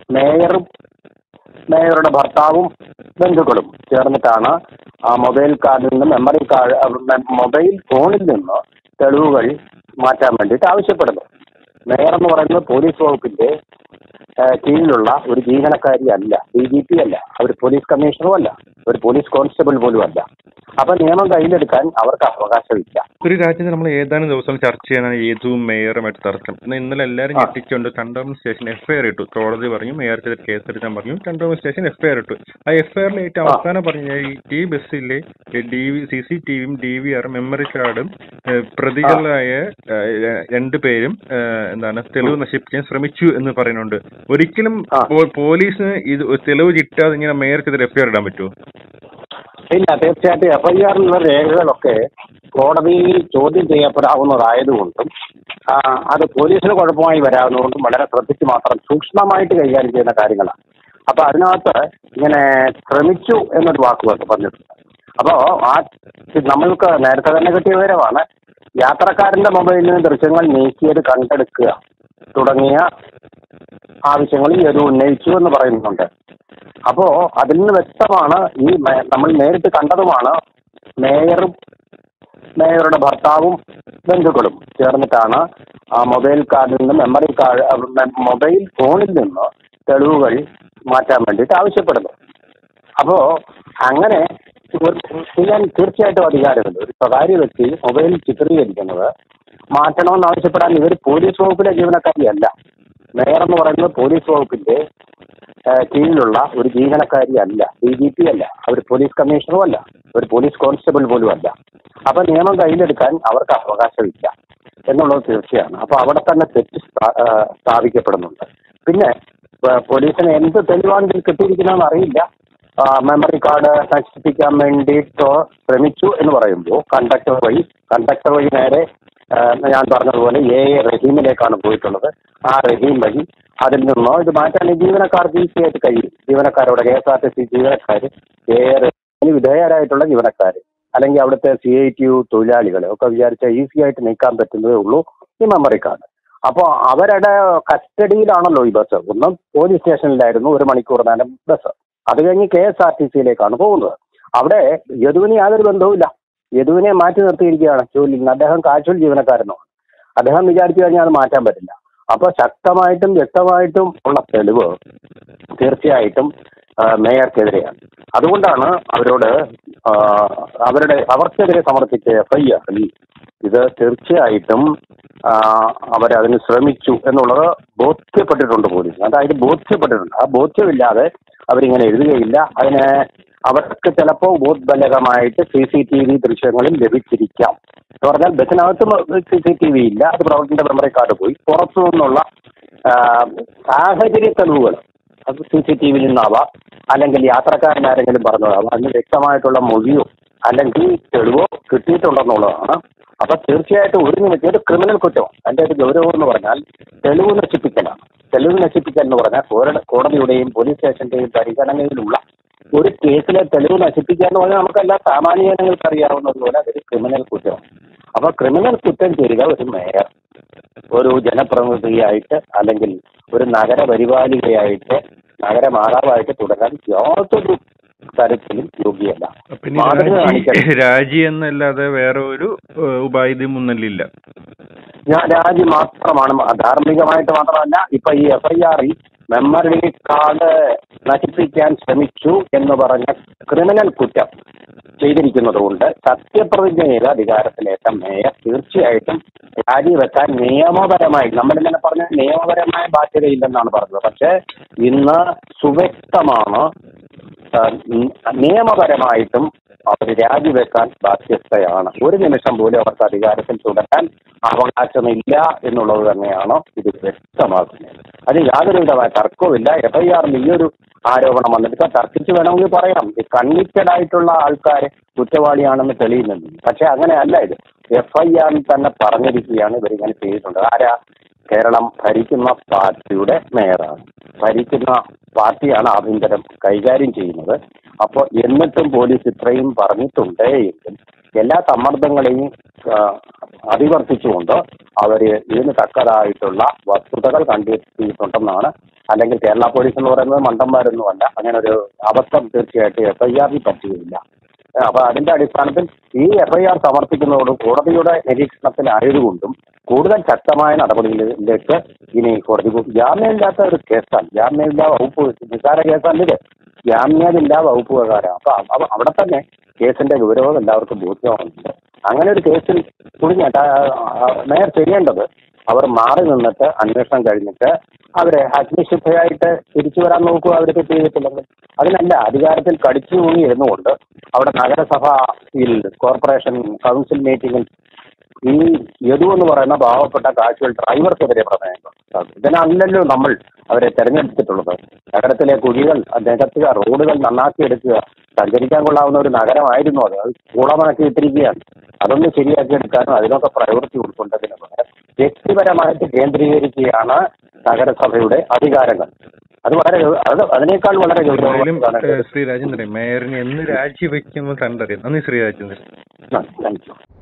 മേയറും മേയറുടെ ഭർത്താവും ബന്ധുക്കളും ചേർന്നിട്ടാണ് ആ മൊബൈൽ കാർഡിൽ നിന്ന് മെമ്മറി കാർഡ് മൊബൈൽ ഫോണിൽ നിന്ന് തെളിവുകൾ മാറ്റാൻ വേണ്ടിയിട്ട് ആവശ്യപ്പെടുന്നു മേയർ എന്ന് പറയുന്നത് പോലീസ് വകുപ്പിന്റെ ആ, കീഴിലുള്ള ഒരു ജീവനക്കാരി അല്ല ഡി ജി പി അല്ല അവർ പോലീസ് കമ്മീഷണറും അല്ല ഒരു പോലീസ് കോൺസ്റ്റബിൾ പോലും അല്ല അപ്പൊ നിയമം കയ്യിലെടുക്കാൻ അവർക്ക് അവകാശമില്ല ഒരു രാജ്യത്ത് നമ്മൾ ഏതാനും ദിവസം ചർച്ച ചെയ്യുന്ന ഏതും മേയറുമായിട്ട് തർക്കം എന്നാൽ ഇന്നലെ എല്ലാവരും ആ. ഞെട്ടിച്ചുകൊണ്ട് കണ്ടോൺമെന്റ് സ്റ്റേഷൻ എഫ്ഐആർ ഇട്ടു കോടതി പറഞ്ഞു മേയർക്കെതിരെ കേസെടുക്കാൻ പറഞ്ഞു കണ്ടോൺമെന്റ് സ്റ്റേഷൻ എഫ്ഐആർ ഇട്ടു ആ എഫ്ഐആറിൽ ഏറ്റവും ആ. അവസാനം പറഞ്ഞ ഈ ഈ ബസ്സിലെ D V C C T വിയും ഡി വി ആറും മെമ്മറി കാർഡും ഏഹ്, പ്രതികളായ ഏഹ്, രണ്ടുപേരും ഏഹ്, എന്താണ് തെളിവ് നശിപ്പിക്കാൻ ശ്രമിച്ചു എന്ന് പറയുന്നുണ്ട് ഒരിക്കലും ആ. പോ- പോലീസിന് ഇത് തെളിവ് കിട്ടാതെ ഇങ്ങനെ മേയർക്കെതിരെ എഫ്ഐആർ ഇടാൻ പറ്റുമോ ഇല്ല തീർച്ചയായിട്ടും എഫ് ഐ ആറിലുള്ള രേഖകളൊക്കെ കോടതിയിൽ ചോദ്യം ചെയ്യപ്പെടാവുന്നതായതുകൊണ്ടും ആ, അത് പോലീസിന് കുഴപ്പമായി വരാവുന്നതുകൊണ്ടും വളരെ ശ്രദ്ധിച്ച് മാത്രം സൂക്ഷ്മമായിട്ട് കൈകാര്യം ചെയ്യുന്ന കാര്യങ്ങളാണ് അപ്പൊ അതിനകത്ത് ഇങ്ങനെ ശ്രമിച്ചു എന്നൊരു വാക്ക് വന്ന് പറഞ്ഞിട്ടുണ്ട് അപ്പോ ആ നമ്മൾക്ക് നേരത്തെ തന്നെ കിട്ടിയ വിവരമാണ് യാത്രക്കാരന്റെ മൊബൈലിൽ നിന്ന് ദൃശ്യങ്ങൾ നീക്കിയത് കണ്ടെടുക്കുക തുടങ്ങിയ ആവശ്യങ്ങളിൽ ഇത് ഉന്നയിച്ചു എന്ന് പറയുന്നുണ്ട് അപ്പോ അതിൽ നിന്ന് വ്യക്തമാണ് ഈ മേ- നമ്മൾ നേരിട്ട് കണ്ടതുമാണ് മേയറും മേയറുടെ ഭർത്താവും ബന്ധുക്കളും ചേർന്നിട്ടാണ് ആ മൊബൈൽ കാർഡിൽ നിന്ന് മെമ്മറി കാർഡ് മൊബൈൽ ഫോണിൽ നിന്ന് തെളിവുകൾ മാറ്റാൻ വേണ്ടിയിട്ട് ആവശ്യപ്പെടുന്നു അപ്പോ അങ്ങനെ ഒരു- ചെയ്യാൻ തീർച്ചയായിട്ടും അധികാരമുണ്ട് ഒരു സ്വകാര്യ വ്യക്തി മൊബൈൽ ചിത്രീകരിക്കുന്നത് മാറ്റണമെന്ന് ആവശ്യപ്പെടാൻ ഇവർ പോലീസ് വകുപ്പിലെ ജീവനക്കാരിയല്ല മേയർ എന്ന് പറയുന്നത് പോലീസ് വകുപ്പിന്റെ ആ, കീഴിലുള്ള ഒരു ജീവനക്കാരി അല്ല ഡി ജി പി അല്ല അവർ പോലീസ് കമ്മീഷണറും അല്ല ഒരു പോലീസ് കോൺസ്റ്റബിൾ പോലും അല്ല അപ്പൊ നിയമം കയ്യിലെടുക്കാൻ അവർക്ക് അവകാശമില്ല എന്നുള്ളത് തീർച്ചയാണ് അപ്പൊ അവിടെ തന്നെ തെറ്റ് സ്ഥാ- ആ, സ്ഥാപിക്കപ്പെടുന്നുണ്ട് പിന്നെ പ- പോലീസിന് എന്ത് തെളിവാണ് ഇതിൽ കിട്ടിയിരിക്കുന്നതെന്ന് അറിയില്ല ആ, മെമ്മറി കാർഡ് നശിപ്പിക്കാൻ വേണ്ടിയിട്ട് ശ്രമിച്ചു എന്ന് പറയുമ്പോൾ കണ്ടക്ടർ വഴി കണ്ടക്ടർ വഴി നേരെ ആ, ഞാൻ പറഞ്ഞതുപോലെ എ എ റഹീമിലേക്കാണ് പോയിട്ടുള്ളത് ആ റഹീം വഴി അതിൽ നിന്നോ ഇത് മാറ്റാൻ ഈ ജീവനക്കാർക്ക് ഈസി ആയിട്ട് കഴിയും ജീവനക്കാരോട് K S R T C ജീവനക്കാർ എ എ റഹീമിന് വിധേയരായിട്ടുള്ള ജീവനക്കാർ അല്ലെങ്കിൽ അവിടുത്തെ സി ഐ ടി യു തൊഴിലാളികൾ ഒക്കെ വിചാരിച്ചാൽ ഈസി ആയിട്ട് നീക്കാൻ പറ്റുന്നതേ ഉള്ളൂ ഈ മെമ്മറി കാർഡ് അപ്പോൾ അവരുടെ കസ്റ്റഡിയിലാണല്ലോ ഈ ബസ് ഒന്നും പോലീസ് സ്റ്റേഷനിലായിരുന്നു ഒരു മണിക്കൂർ നേരം ബസ് അത് കഴിഞ്ഞ് കെ എസ് ആർ ടി സിയിലേക്കാണ് പോകുന്നത് അവിടെ യദുവിന് യാതൊരു ബന്ധവുമില്ല യദുവിനെ മാറ്റി നിർത്തിയിരിക്കുകയാണ് ജോലിയിൽ നിന്ന് അദ്ദേഹം കാഷ്വൽ ജീവനക്കാരനുമാണ് അദ്ദേഹം വിചാരിച്ചു കഴിഞ്ഞാൽ അത് മാറ്റാൻ പറ്റില്ല അപ്പോൾ ശക്തമായിട്ടും വ്യക്തമായിട്ടും ഉള്ള തെളിവ് തീർച്ചയായിട്ടും ആ, മേയർക്കെതിരെയാണ് അതുകൊണ്ടാണ് അവരോട് ആ, അവരുടെ അവർക്കെതിരെ സമർപ്പിച്ച എഫ് ഐ ആറിൽ ഇത് തീർച്ചയായിട്ടും ആ, അവരതിന് ശ്രമിച്ചു എന്നുള്ളത് ബോധ്യപ്പെട്ടിട്ടുണ്ട് പോലീസ് അതായത് ബോധ്യപ്പെട്ടിട്ടുണ്ട് ആ ബോധ്യമില്ലാതെ അവരിങ്ങനെ എഴുതുകയില്ല അതിന് അവർക്ക് ചിലപ്പോൾ ബോധബലകമായിട്ട് സി സി ടി വി ദൃശ്യങ്ങളിൽ ലഭിച്ചിരിക്കാം എന്ന് പറഞ്ഞാൽ ബസ്സിനകത്ത് സി സി ടി വി ഇല്ല അത് പ്രവർത്തന മെമ്മറി കാർഡ് പോയി പുറത്തു നിന്നുള്ള ആ, സാഹചര്യ തെളിവുകൾ അത് സി സി ടി വിയിൽ നിന്നാവാം അല്ലെങ്കിൽ യാത്രക്കാരൻ ആരെങ്കിലും പറഞ്ഞതാവാം അതിന് വ്യക്തമായിട്ടുള്ള മൊഴിയോ അല്ലെങ്കിൽ തെളിവോ കിട്ടിയിട്ടുണ്ടെന്നുള്ളതാണ് അപ്പൊ തീർച്ചയായിട്ടും ഒരു നിമിഷം ഒരു ക്രിമിനൽ കുറ്റം അതിന്റെ ഒരു ഗൗരവം എന്ന് പറഞ്ഞാൽ തെളിവ് നശിപ്പിക്കലാണ് തെളിവ് നശിപ്പിക്കൽ എന്ന് പറഞ്ഞാൽ കോട- കോടതിയുടെയും പോലീസ് സ്റ്റേഷന്റെയും പരിഗണനയിലുള്ള ഒരു കേസിലെ തെളിവ് നശിപ്പിക്കുക എന്ന് പറഞ്ഞാൽ നമുക്കെല്ലാം സാമാന്യ ജനങ്ങൾക്ക് അറിയാവുന്നതുപോലെ അതൊരു ക്രിമിനൽ കുറ്റമാണ് അപ്പൊ ക്രിമിനൽ കുറ്റം ചെയ്യുക ഒരു മേയർ ഒരു ജനപ്രതിനിധിയായിട്ട് അല്ലെങ്കിൽ ഒരു നഗര പരിപാലികയായിട്ട് നഗരമാതാവായിട്ട് തുടരാൻ യാതൊരു തരത്തിലും യോഗ്യമല്ല പിന്നെ മാതൃക രാജി കാണിക്കണം രാജി എന്നല്ലാതെ വേറെ ഒരു ഏഹ്, ഉപാധി മുന്നിലില്ല ഞാൻ രാജി മാത്രമാണ് ധാർമ്മികമായിട്ട് മാത്രമല്ല ഇപ്പൊ ഈ എഫ് ഐ ആറിൽ മെമ്മറി കാർഡ് നശിപ്പിക്കാൻ ശ്രമിച്ചു എന്ന് പറഞ്ഞ ക്രിമിനൽ കുറ്റം ചെയ്തിരിക്കുന്നതുകൊണ്ട് സത്യപ്രതിജ്ഞ ചെയ്ത അധികാരത്തിലേറ്റ മേയർ തീർച്ചയായിട്ടും രാജിവെക്കാൻ നിയമപരമായി നമ്മളിങ്ങനെ പറഞ്ഞ നിയമപരമായ ബാധ്യതയില്ലെന്നാണ് പറഞ്ഞത് പക്ഷേ ഇന്ന് സുവ്യക്തമാണ് ആ, നി- നിയമപരമായിട്ടും അവർ രാജിവെക്കാൻ ബാധ്യസ്ഥയാണ് ഒരു നിമിഷം പോലും അവർക്ക് അധികാരത്തിൽ തുടരാൻ അവകാശമില്ല എന്നുള്ളത് തന്നെയാണ് ഇത് വ്യക്തമാക്കുന്നത് അത് യാതൊരു വിധമായ തർക്കവുമില്ല എഫ് ഐ ആറിൽ ഈ ഒരു ആരോപണം വന്നിട്ട് ഇപ്പൊ തർക്കിച്ച് വേണമെങ്കിൽ പറയാം ഈ കൺവിക്റ്റഡ് ആയിട്ടുള്ള ആൾക്കാർ കുറ്റവാളിയാണെന്ന് തെളിയുന്നുണ്ട് പക്ഷെ അങ്ങനെയല്ല ഇത് എഫ് ഐ ആറിൽ തന്നെ പറഞ്ഞിരിക്കുകയാണ് ഇവരിങ്ങനെ ചെയ്തിട്ടുണ്ട് ആരാ കേരളം ഭരിക്കുന്ന പാർട്ടിയുടെ മേയറാണ് ഭരിക്കുന്ന പാർട്ടിയാണ് ആഭ്യന്തരം കൈകാര്യം ചെയ്യുന്നത് അപ്പോൾ എന്നിട്ടും പോലീസ് ഇത്രയും പറഞ്ഞിട്ടുണ്ട് എങ്കിൽ എല്ലാ സമ്മർദ്ദങ്ങളെയും ആ, അതിവർത്തിച്ചുകൊണ്ട് അവർ ഇതിന് തക്കതായിട്ടുള്ള വസ്തുതകൾ കണ്ടെത്തിയിട്ടുണ്ടെന്നാണ് അല്ലെങ്കിൽ കേരള പോലീസ് എന്ന് പറയുന്നത് മണ്ടന്മാരൊന്നുമല്ല അങ്ങനെ ഒരു അബദ്ധം തീർച്ചയായിട്ടും എഫ് ഐ ആറിൽ പറ്റുകയില്ല അപ്പൊ അതിന്റെ അടിസ്ഥാനത്തിൽ ഈ എഫ്ഐആർ സമർപ്പിക്കുന്നതോട് കോടതിയുടെ നിരീക്ഷണത്തിലായതുകൊണ്ടും കൂടുതൽ ശക്തമായ നടപടികളിലേക്ക് ഇനി കോടതി പോകും ജാമ്യമില്ലാത്ത ഒരു കേസാണ് ജാമ്യമില്ലാ വകുപ്പ് നിസ്സാര കേസല്ല ഇത് ജാമ്യമില്ലാ വകുപ്പ് പ്രകാരം അപ്പൊ അവ- അവിടെ തന്നെ കേസിന്റെ ഗൗരവം എല്ലാവർക്കും ബോധ്യമാവുന്നുണ്ട് അങ്ങനെ ഒരു കേസിൽ കുടുങ്ങി മേയർ ചെയ്യേണ്ടത് അവർ മാറി നിന്നിട്ട് അന്വേഷണം കഴിഞ്ഞിട്ട് അവരെ അഗ്നിശുദ്ധയായിട്ട് തിരിച്ചു വരാൻ നോക്കുക അവർ തെറ്റ് ചെയ്തിട്ടില്ലെങ്കിൽ അതിനല്ല അധികാരത്തിൽ കടിച്ചു തൂങ്ങി ഇരുന്നുകൊണ്ട് അവിടെ നഗരസഭയിൽ കോർപ്പറേഷൻ കൗൺസിൽ മീറ്റിംഗിൽ ഈ യദു എന്ന് പറയുന്ന പാവപ്പെട്ട കാശുകൾ ഡ്രൈവർക്കെതിരെ പ്രമേയങ്ങൾ ഇതിനല്ലല്ലോ നമ്മൾ അവരെ തെരഞ്ഞെടുത്തിട്ടുള്ളത് നഗരത്തിലെ കുഴികൾ നികത്തുക റോഡുകൾ നന്നാക്കിയെടുക്കുക സഞ്ചരിക്കാൻ കൊള്ളാവുന്ന ഒരു നഗരമായിരുന്നു അത് അത് കൂളമാക്കി ഇട്ടിരിക്കുകയാണ് അതൊന്ന് ശരിയാക്കിയെടുക്കാനും അതിനൊക്കെ പ്രവൃത്തി ഉൾക്കൊണ്ടതിന് പകരം വ്യക്തിപരമായിട്ട് കേന്ദ്രീകരിക്കുകയാണ് നഗരസഭയുടെ അധികാരങ്ങൾ അത് വളരെ ഗൗ- അത് അതിനേക്കാൾ വളരെ എന്തായാലും ഗൗരവമാണ് ഏഹ്, ശ്രീ രാജേന്ദ്രൻ മേയറിനെ എന്ന് രാജിവെക്കുമെന്ന് കണ്ടറിയാം നന്ദി ശ്രീ രാജേന്ദ്രൻ താങ്ക് യു